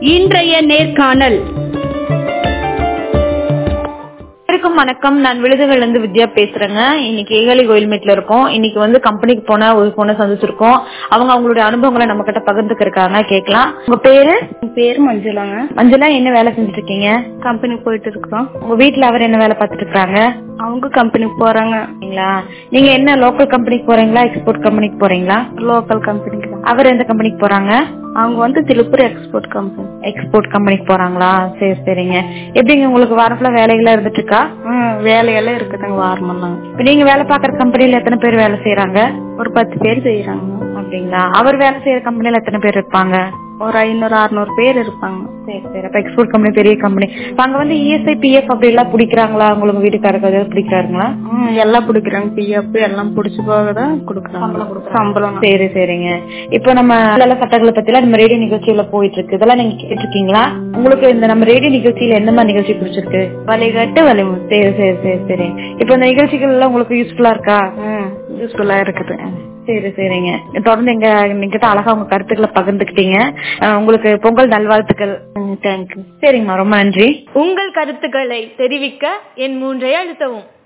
இன்றைய நேர்காணல் அனைவருக்கும் வணக்கம் நான் விழுதுகள்ல இருந்து வித்யா பேசுறேங்க இன்னைக்கு ஏகாலி கோயில்மேட்ல இருக்கோம் இன்னைக்கு வந்து கம்பெனிக்கு போன ஒரு பொண்ணை சந்திச்சிருக்கோம் அவங்க அவங்களுடைய அனுபவங்களை நம்ம கிட்ட பகிர்ந்துக்க இருக்காங்க கேட்கலாம் உங்க பேரு என் பேர் மஞ்சுளாங்க மஞ்சளா என்ன வேலை செஞ்சுட்டு இருக்கீங்க கம்பெனி போயிட்டு இருக்கிறோம் உங்க வீட்ல அவர் என்ன வேலை பார்த்துட்டு இருக்காங்க அவங்க கம்பெனிக்கு போறாங்க சரிங்களா நீங்க என்ன லோக்கல் கம்பெனிக்கு போறீங்களா எக்ஸ்போர்ட் கம்பெனிக்கு போறீங்களா லோக்கல் கம்பெனிக்கு தான் அவர் எந்த கம்பெனிக்கு போறாங்க அவங்க வந்து திருப்பூர் எக்ஸ்போர்ட் கம்பெனி எக்ஸ்போர்ட் கம்பெனிக்கு போறாங்களா சரி சரிங்க எப்படிங்க உங்களுக்கு வாரம் ஃபுல்லா வேலைகளா இருந்துட்டு இருக்கா ம் வேலையெல்லாம் இருக்குதுங்க வாரமெல்லாம் இப்ப நீங்க வேலை பாக்குற கம்பெனில எத்தனை பேர் வேலை செய்யறாங்க ஒரு பத்து பேர் செய்யறாங்க அப்படிங்களா அவர் வேலை செய்யற கம்பெனில எத்தனை பேர் இருப்பாங்க ஒரு ஐநூறு அறுநூறு பேர் இருப்பாங்க சரி சரி அப்ப எக்ஸ்போர்ட் கம்பெனி பெரிய கம்பெனி அங்க வந்து இஎஸ்ஐ பிஎஃப் அப்படி எல்லாம் பிடிக்கிறாங்களா உங்களுக்கு வீட்டுக்காரருக்கு ஏதாவது பிடிக்கிறாங்களா ம் எல்லாம் பிடிக்கிறாங்க பிஎஃப் எல்லாம் பிடிச்சி போக தான் கொடுக்குறாங்க சம்பளம் சரி சரிங்க இப்போ நம்ம நல்ல சட்டங்களை பத்தி எல்லாம் நம்ம ரேடியோ நிகழ்ச்சியில போயிட்டு இருக்கு இதெல்லாம் நீங்க கேட்டிருக்கீங்களா உங்களுக்கு இந்த நம்ம ரேடியோ நிகழ்ச்சியில எந்த மாதிரி நிகழ்ச்சி பிடிச்சிருக்கு வழிகாட்டு வழிமுறை சரி சரி சரி சரி இப்போ இந்த நிகழ்ச்சிகள் எல்லாம் உங்களுக்கு யூஸ்ஃபுல்லா இருக்கா ம் யூஸ்ஃபுல்லா இருக்குது சரி சரிங்க தொடர்ந்து எங்க எங்கிட்ட அழகா உங்க கருத்துக்களை பகிர்ந்துக்கிட்டீங்க அஹ் உங்களுக்கு பொங்கல் நல்வாழ்த்துக்கள் தேங்க்யூ சரிங்கம்மா ரொம்ப நன்றி உங்கள் கருத்துக்களை தெரிவிக்க என் மூன்றை அழுத்தவும்